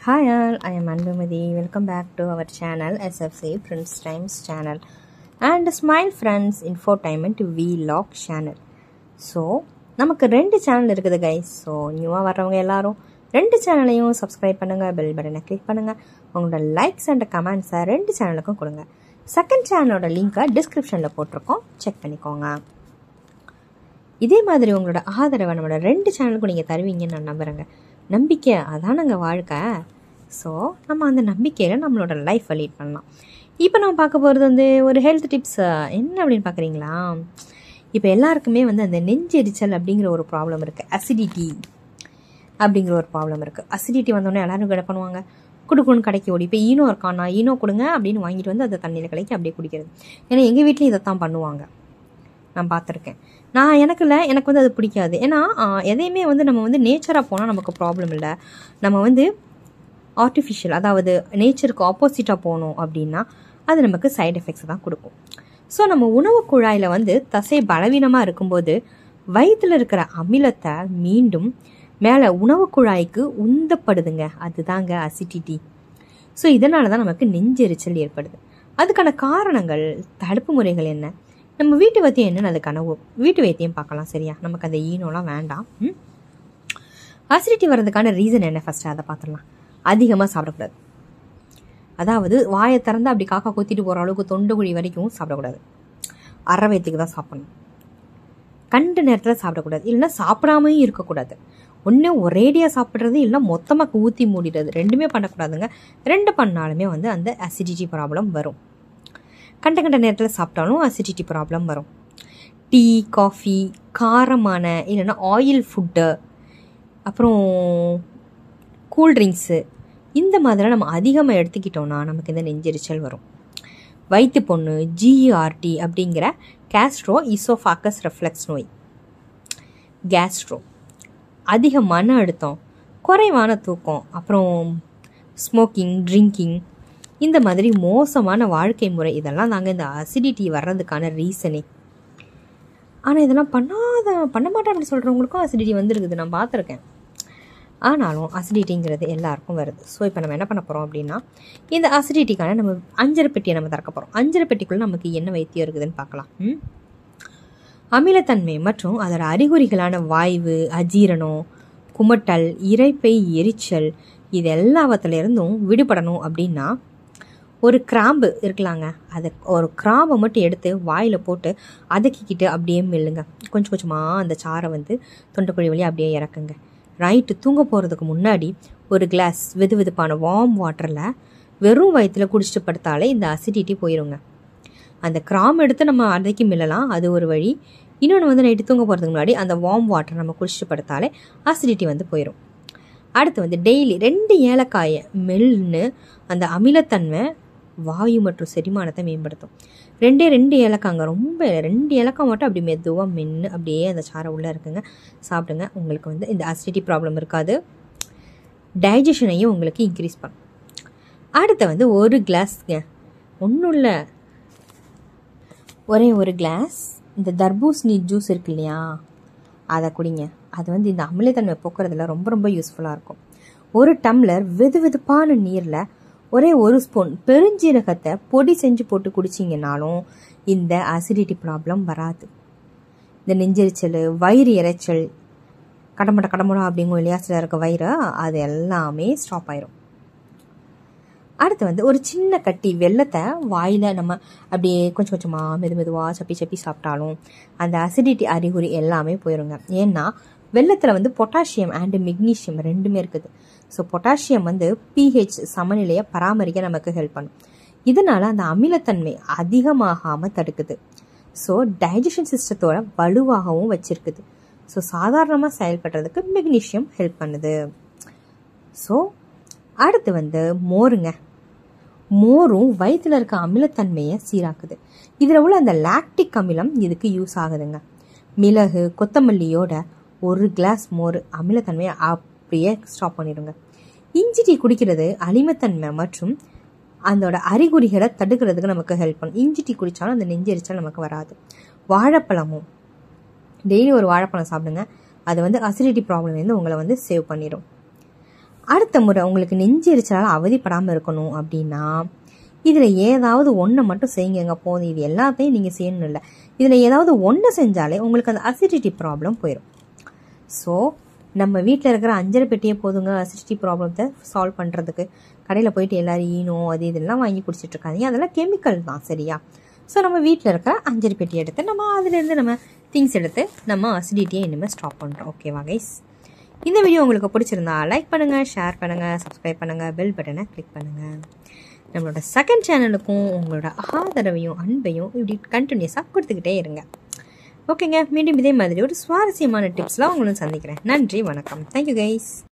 Hi all, I am Anbumadi. Welcome back to our channel SFC Prince Times channel and Smile Friends Infotainment Vlog channel. So நமக்கு ரெண்டு channel இருக்குது guys so நியூவாக வர்றவங்க எல்லாரும் ரெண்டு சேனலையும் சப்ஸ்கிரைப் பண்ணுங்கள் பெல் பட்டனை கிளிக் பண்ணுங்கள் உங்களோட லைக்ஸ் அண்ட் கமெண்ட்ஸை ரெண்டு சேனலுக்கும் கொடுங்க செகண்ட் சேனலோட லிங்க்கை டிஸ்கிரிப்ஷனில் போட்டிருக்கோம் செக் பண்ணிக்கோங்க இதே மாதிரி உங்களோட ஆதரவை நம்மளோட ரெண்டு சேனலுக்கும் நீங்கள் தருவீங்கன்னு நான் நம்புகிறேங்க நம்பிக்கை அதானங்க வாழ்க்கை ஸோ நம்ம அந்த நம்பிக்கையில் நம்மளோட லைஃப்பை லீட் பண்ணலாம் இப்போ நம்ம பார்க்க போகிறது வந்து ஒரு ஹெல்த் டிப்ஸ் என்ன அப்படின்னு பார்க்குறீங்களா இப்போ எல்லாருக்குமே வந்து அந்த நெஞ்செரிச்சல் அப்படிங்கிற ஒரு ப்ராப்ளம் இருக்குது அசிடிட்டி அப்படிங்கிற ஒரு ப்ராப்ளம் இருக்குது அசிடிட்டி வந்தோடனே எல்லாரும் என்ன பண்ணுவாங்க கொடுக்கணும்னு கடைக்கு ஓடி இப்போ ஈனோ இருக்கானா ஈனோ கொடுங்க அப்படின்னு வாங்கிட்டு வந்து அதை தண்ணியில் கலக்கி அப்படியே குடிக்கிறது ஏன்னா எங்கள் வீட்லேயும் இதை தான் பண்ணுவாங்க நான் பார்த்துருக்கேன் நான் எனக்கு இல்லை எனக்கு வந்து அது பிடிக்காது ஏன்னா ஆஹ், எதையுமே வந்து நம்ம வந்து நேச்சராக போனால் நமக்கு ப்ராப்ளம் இல்லை நம்ம வந்து ஆர்டிஃபிஷியல் அதாவது நேச்சருக்கு ஆப்போசிட்டாக போனோம் அப்படின்னா அது நமக்கு சைடு எஃபெக்ட்ஸ் தான் கொடுக்கும் ஸோ நம்ம உணவு குழாயில் வந்து தசை பலவீனமாக இருக்கும்போது வயிற்றில் இருக்கிற அமிலத்தை மீண்டும் மேலே உணவு குழாய்க்கு உந்தப்படுதுங்க அதுதாங்க அசிடிட்டி ஸோ இதனால தான் நமக்கு நெஞ்செரிச்சல் ஏற்படுது அதுக்கான காரணங்கள் தடுப்பு முறைகள் என்ன நம்ம வீட்டு வைத்தியம் என்னன்னு அதுக்கான ஒ- வீட்டு வைத்தியம் பார்க்கலாம் சரியா நமக்கு அந்த ஈனோலாம் வேண்டாம் ம்? அசிடிட்டி வர்றதுக்கான ரீசன் என்ன ஃபர்ஸ்ட் அதை பார்த்துடலாம் அதிகமாக சாப்பிடக்கூடாது அதாவது வாயை திறந்து அப்படி காக்கா கொத்திட்டு போகிற அளவுக்கு தொண்டு குழி வரைக்கும் சாப்பிடக்கூடாது அரை வயிற்றுக்கு தான் சாப்பிடணும் கண்ட நேரத்தில் சாப்பிடக்கூடாது இல்லைன்னா சாப்பிடாமையும் இருக்கக்கூடாது ஒன்று ஒரேடியாக சாப்பிட்றது இல்லை மொத்தமாக ஊற்றி மூடிடுறது ரெண்டுமே பண்ணக்கூடாதுங்க ரெண்டு பண்ணாலுமே வந்து அந்த அசிடிட்டி ப்ராப்ளம் வரும் கண்ட கண்ட நேரத்தில் சாப்பிட்டாலும் அசிடிட்டி ப்ராப்ளம் வரும் டீ காஃபி காரமான இல்லைன்னா ஆயில் ஃபுட்டு அப்புறம் கூல்ட்ரிங்க்ஸு இந்த மாதிரிலாம் நம்ம அதிகமாக எடுத்துக்கிட்டோம்னா நமக்கு இந்த நெஞ்செரிச்சல் வரும் வயிற்று பொண்ணு ஜிஇஆர்டி அப்படிங்கிற கேஸ்ட்ரோ இசோஃபாக்கஸ் ரெஃப்ளெக்ஸ் நோய் கேஸ்ட்ரோ அதிக மன அழுத்தம் குறைவான தூக்கம் அப்புறம் ஸ்மோக்கிங் ட்ரிங்கிங் இந்த மாதிரி மோசமான வாழ்க்கை முறை இதெல்லாம் தாங்க இந்த அசிடிட்டி வர்றதுக்கான ரீசனே ஆனால் இதெல்லாம் பண்ணாத பண்ண மாட்டேன் அப்படி சொல்கிறவங்களுக்கும் அசிடிட்டி வந்துருக்குது நான் பார்த்துருக்கேன் ஆனாலும் அசிடிட்டிங்கிறது எல்லாருக்கும் வருது ஸோ இப்போ நம்ம என்ன பண்ண போகிறோம் அப்படின்னா இந்த அசிடிட்டிக்கான நம்ம அஞ்சரை பெட்டியை நம்ம திறக்க போகிறோம் அஞ்சரை பெட்டிக்குள்ளே நமக்கு என்ன வைத்தியம் இருக்குதுன்னு பார்க்கலாம் ம்? அமிலத்தன்மை மற்றும் அதோட அறிகுறிகளான வாய்வு அஜீரணம் குமட்டல் இரைப்பை எரிச்சல் இது எல்லாவற்றிலிருந்தும் விடுபடணும் அப்படின்னா ஒரு கிராம்பு இருக்கலாங்க அதை ஒரு கிராம்பை மட்டும் எடுத்து வாயில் போட்டு அதக்கிக்கிட்டு அப்படியே மெல்லுங்க கொஞ்சம் கொஞ்சமாக அந்த சாறை வந்து தொண்டைக்குழி வழியாக அப்படியே இறக்குங்க நைட்டு தூங்க போகிறதுக்கு முன்னாடி ஒரு கிளாஸ் வெது வெதுப்பான வார்ம் வாட்டரில் வெறும் வயிற்றில் குடிச்சிட்டு படுத்தாலே இந்த அசிடிட்டி போயிருங்க அந்த கிராம் எடுத்து நம்ம அதைக்கு மில்லலாம் அது ஒரு வழி இன்னொன்று வந்து நைட்டு தூங்க போகிறதுக்கு முன்னாடி அந்த வார்ம் வாட்டர் நம்ம குடிச்சிட்டு படுத்தாலே அசிடிட்டி வந்து போயிடும் அடுத்து வந்து டெய்லி ரெண்டு ஏலக்காயை மெல்லுன்னு அந்த அமிலத்தன்மை வாயு மற்றும் செரிமானத்தை மேம்படுத்தும் ரெண்டே ரெண்டு ஏலக்காங்க ரொம்ப ரெண்டு ஏலக்காய் மட்டும் அப்படி மெதுவாக மென்று அப்படியே அந்த சாரை உள்ளே இருக்குங்க சாப்பிடுங்க உங்களுக்கு வந்து இந்த அசிடிட்டி ப்ராப்ளம் இருக்காது டைஜஷனையும் உங்களுக்கு இன்க்ரீஸ் பண்ணும் அடுத்து வந்து ஒரு கிளாஸ்ங்க ஒன்றும் இல்லை ஒரே ஒரு கிளாஸ் இந்த தர்பூசணி ஜூஸ் இருக்கு இல்லையா அதை குடிங்க அது வந்து இந்த அமிலத்தன்மை போக்குறதுல ரொம்ப ரொம்ப யூஸ்ஃபுல்லாக இருக்கும் ஒரு டம்ளர் வெது வெதுப்பான நீரில் ஒரே ஒரு ஸ்பூன் பெருஞ்சீரகத்தை பொடி செஞ்சு போட்டு குடிச்சிங்கனாலும் இந்த அசிடிட்டி ப்ராப்ளம் வராது இந்த நெஞ்செரிச்சல் வயிறு இறைச்சல் கடமட கடமடா அப்படிங்கும் இல்லையா சில இருக்க வயிறு அது எல்லாமே ஸ்டாப் ஆயிரும் அடுத்து வந்து ஒரு சின்ன கட்டி வெள்ளத்தை வாயில் நம்ம அப்படியே கொஞ்சம் கொஞ்சமாக மெது மெதுவாக சப்பி சப்பி சாப்பிட்டாலும் அந்த அசிடிட்டி அறிகுறி எல்லாமே போயிருங்க ஏன்னா வெள்ளத்தில் வந்து பொட்டாசியம் அண்டு மெக்னீஷியம் ரெண்டுமே இருக்குது ஸோ பொட்டாசியம் வந்து பிஹெச் சமநிலையை பராமரிக்க நமக்கு ஹெல்ப் பண்ணும் இதனால் அந்த அமிலத்தன்மை அதிகமாகாமல் தடுக்குது ஸோ டைஜஷன் சிஸ்டத்தோட வலுவாகவும் வச்சிருக்குது ஸோ சாதாரணமாக செயல்படுறதுக்கு மெக்னீஷியம் ஹெல்ப் பண்ணுது ஸோ அடுத்து வந்து மோருங்க மோரும் வயிற்றில் இருக்க அமிலத்தன்மையை சீராக்குது இதில் உள்ள அந்த லாக்டிக் அமிலம் இதுக்கு யூஸ் ஆகுதுங்க மிளகு கொத்தமல்லியோட ஒரு கிளாஸ் மோர் அமிலத்தன்மையை அப்படியே ஸ்டாப் பண்ணிடுங்க இஞ்சி டீ குடிக்கிறது அலிமத்தன்மை மற்றும் அதோட அறிகுறிகளை தடுக்கிறதுக்கு நமக்கு ஹெல்ப் பண்ணும் இஞ்சி டீ குடித்தாலும் அந்த நெஞ்செரிச்சல் நமக்கு வராது வாழைப்பழமும் டெய்லி ஒரு வாழைப்பழம் சாப்பிடுங்க அது வந்து அசிடிட்டி ப்ராப்ளம் வந்து உங்களை வந்து சேவ் பண்ணிடும் அடுத்த முறை உங்களுக்கு நெஞ்சு எரிச்சலால் அவதிப்படாமல் இருக்கணும் அப்படின்னா இதில் ஏதாவது ஒன்றை மட்டும் செய்யுங்க போதும் இது எல்லாத்தையும் நீங்கள் செய்யணும் இல்லை இதில் ஏதாவது ஒன்று செஞ்சாலே உங்களுக்கு அந்த அசிடிட்டி ப்ராப்ளம் போயிடும் ஸோ நம்ம வீட்டில் இருக்கிற அஞ்சரை பெட்டியே போதுங்க அசிடிட்டி ப்ராப்ளத்தை சால்வ் பண்ணுறதுக்கு கடையில் போயிட்டு எல்லோரும் ஈனோ அது இதெல்லாம் வாங்கி குடிச்சிட்டு இருக்காதீங்க அதெல்லாம் கெமிக்கல் தான் சரியா ஸோ நம்ம வீட்டில் இருக்கிற அஞ்சரை பெட்டி எடுத்து நம்ம அதுலேருந்து நம்ம திங்ஸ் எடுத்து நம்ம அசிடிட்டியை இனிமேல் ஸ்டாப் பண்ணுறோம் ஓகேவா கைஸ் இந்த வீடியோ உங்களுக்கு பிடிச்சிருந்தா லைக் பண்ணுங்கள் ஷேர் பண்ணுங்கள் சப்ஸ்கிரைப் பண்ணுங்கள் பெல் பட்டனை கிளிக் பண்ணுங்கள் நம்மளோட செகண்ட் சேனலுக்கும் உங்களோட ஆதரவையும் அன்பையும் இப்படி கண்டினியூஸாக கொடுத்துக்கிட்டே இருங்க ஓகேங்க மீண்டும் இதே மாதிரி ஒரு சுவாரஸ்யமான டிப்ஸ்லாம் உங்களும் சந்திக்கிறேன் நன்றி வணக்கம் தேங்க்யூ கைஸ்